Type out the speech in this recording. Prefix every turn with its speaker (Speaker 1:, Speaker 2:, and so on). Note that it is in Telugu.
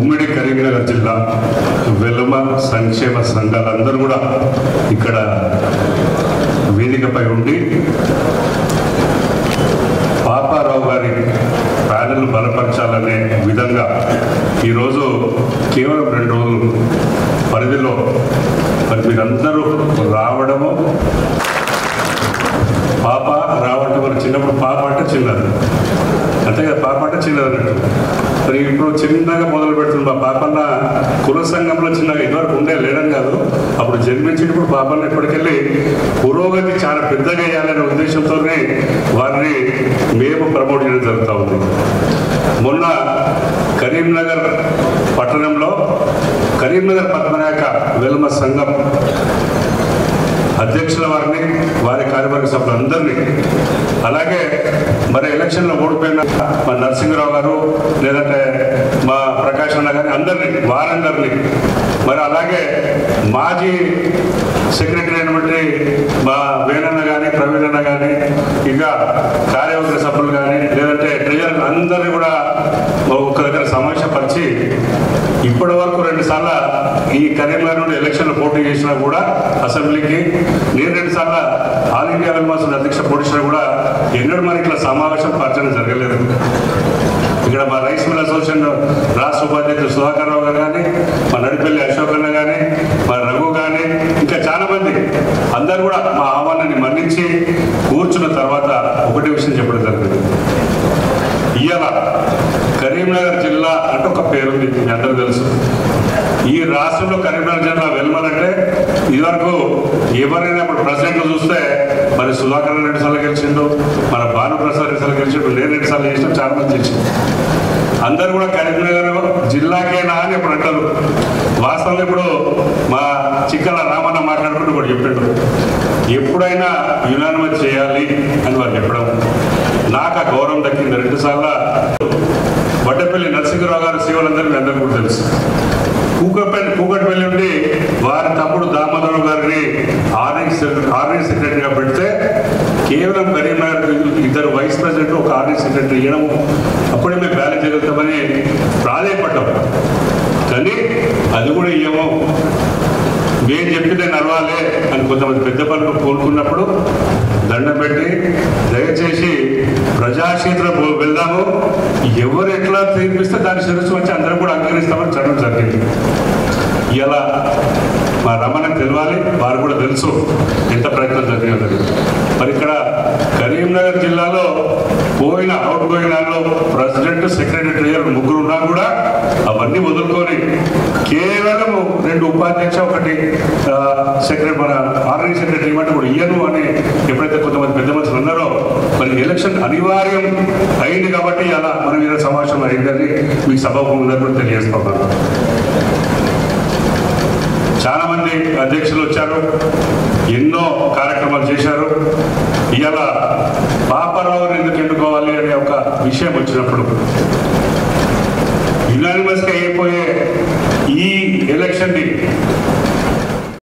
Speaker 1: ఉమ్మడి కరీంనగర్ జిల్లా వెలుమ సంక్షేమ సంఘాలందరూ కూడా ఇక్కడ వేదికపై ఉండి పాపారావు గారి ప్యానెల్ బలపరచాలనే విధంగా ఈరోజు కేవలం రెండు రోజులు పరిధిలో మరి మీరందరూ రావడము పాప రావంటే మరి చిన్నప్పుడు పాప అంటే చిన్నది అంతే కదా పాప అంటే చిన్నది అన్నట్టు మరి ఇప్పుడు చిన్నగా మొదలు పెడుతుంది మా పాపన్న కుల సంఘంలో చిన్నగా ఇదివరకు ఉండే లేడం కాదు అప్పుడు జన్మించినప్పుడు పాపన్న ఇప్పటికెళ్ళి పురోగతి చాలా పెద్దగా వేయాలనే ఉద్దేశంతోనే వారిని మేము ప్రమోట్ చేయడం జరుగుతూ ఉంది మొన్న కరీంనగర్ పట్టణంలో కరీంనగర్ పద్మనాయక వెల్మ సంఘం అధ్యక్షుల వారిని వారి కార్యవర్గ సభ్యులందరినీ అలాగే మరి ఎలక్షన్లో ఓడిపోయిన మా నరసింహరావు గారు లేదంటే మా ప్రకాష్ అన్న గారి అందరినీ వారందరినీ మరి అలాగే మాజీ సెక్రటరీ అయినటువంటి మా వేణన్న కానీ ప్రవీణ్ అన్న కానీ ఇంకా కార్యవర్గ సభ్యులు కానీ లేదంటే ట్రెజర్ అందరినీ కూడా ఒక దగ్గర సమావేశపరిచి ఇప్పటి వరకు రెండు సార్లు ఈ కరీంనగర్ నుండి ఎలక్షన్లు పోటీ చేసినా కూడా అసెంబ్లీకి నేను రెండు సార్లు ఆల్ ఇండియా వెల్మాస్ అధ్యక్ష పోటీ చేసినా కూడా ఎన్నడూ మరి ఇట్లా సమావేశం పరచడం జరగలేదు ఇక్కడ మా రైస్ మిల్ అసోసియేషన్ రాష్ట్ర ఉపాధ్యక్షుడు సుధాకర్ రావు గారు కానీ మా నడిపల్లి అశోక్ అన్న కానీ మా రఘు కానీ ఇంకా చాలా మంది అందరూ కూడా మా ఆహ్వానాన్ని మన్నించి కూర్చున్న తర్వాత ఒకటే విషయం చెప్పడం జరిగింది ఇవాళ కరీంనగర్ జిల్లా అంటే ఒక పేరుంది మీ అందరూ తెలుసు ఈ రాష్ట్రంలో కరీంనగర్ జిల్లా వెళ్ళమనంటే ఇదివరకు ఎవరైనా ఇప్పుడు ప్రెసిడెంట్ చూస్తే మరి సుధాకర్ రెడ్డి సార్లు గెలిచిండు మన భానుప్రసాద్ రెడ్డి సార్లు గెలిచిండు నేను రెండు సార్లు చేసిన చాలా మంది చేసిండు అందరూ కూడా కరీంనగర్ జిల్లాకేనా అని ఇప్పుడు అంటారు వాస్తవంగా ఇప్పుడు మా చిక్కల రామన్న మాట్లాడుకుంటూ కూడా చెప్పిండు ఎప్పుడైనా యునానిమస్ చేయాలి అని వారు చెప్పడం నాకు ఆ గౌరవం దక్కింది రెండు సార్లు వడ్డపల్లి నరసింహరావు గారు శివులందరికీ అందరికీ కూడా తెలుసు కూకట్పల్లి కూకట్పల్లి నుండి వారి తమ్ముడు దామోదరం గారిని ఆర్ఎస్ ఆర్ఎస్ సెక్రటరీగా పెడితే కేవలం కరీంనగర్ ఇద్దరు వైస్ ప్రెసిడెంట్ ఒక ఆర్ఎస్ సెక్రటరీ ఇవ్వడం అప్పుడే మేము బ్యాలెన్స్ జరుగుతామని ప్రాధాయపడ్డాం కానీ అది కూడా ఇయ్యము మేము చెప్పిందే నడవాలి అని కొంతమంది పెద్ద పనులు కోరుకున్నప్పుడు దండం పెట్టి దయచేసి ప్రజాక్షేత్రం వెళ్దాము ఎవరు ఎట్లా తీర్పిస్తే దాన్ని శిరస్సు వచ్చి అందరం కూడా అంగీకరిస్తామని చట్టం జరిగింది ఇలా మా రమణకు తెలవాలి వారు కూడా తెలుసు ఎంత ప్రయత్నం జరిగినది మరి ఇక్కడ కరీంనగర్ జిల్లాలో పోయిన outgoing president secretary treasurer ముగ్గురు ఉన్నా కూడా అవన్నీ వదులుకొని కేవలం రెండు ఉపాధ్యక్ష ఒకటి ఆ, సెక్రటరీ మన ఆర్గనైజ్ సెక్రటరీ ఇవ్వండి కూడా ఇయ్యను అని ఎప్పుడైతే కొంతమంది పెద్ద మనుషులు ఉన్నారో మరి ఎలక్షన్ అనివార్యం అయింది కాబట్టి అలా మనం ఇలా సమావేశం అయిందని మీకు సభాముఖంగా కూడా తెలియజేస్తున్నాను చాలా మంది అధ్యక్షులు వచ్చారు ఎన్నో కార్యక్రమాలు చేశారు ఇవాళ పాపారావుని ఎందుకు ఎన్నుకోవాలి అనే ఒక విషయం వచ్చినప్పుడు యునానిమస్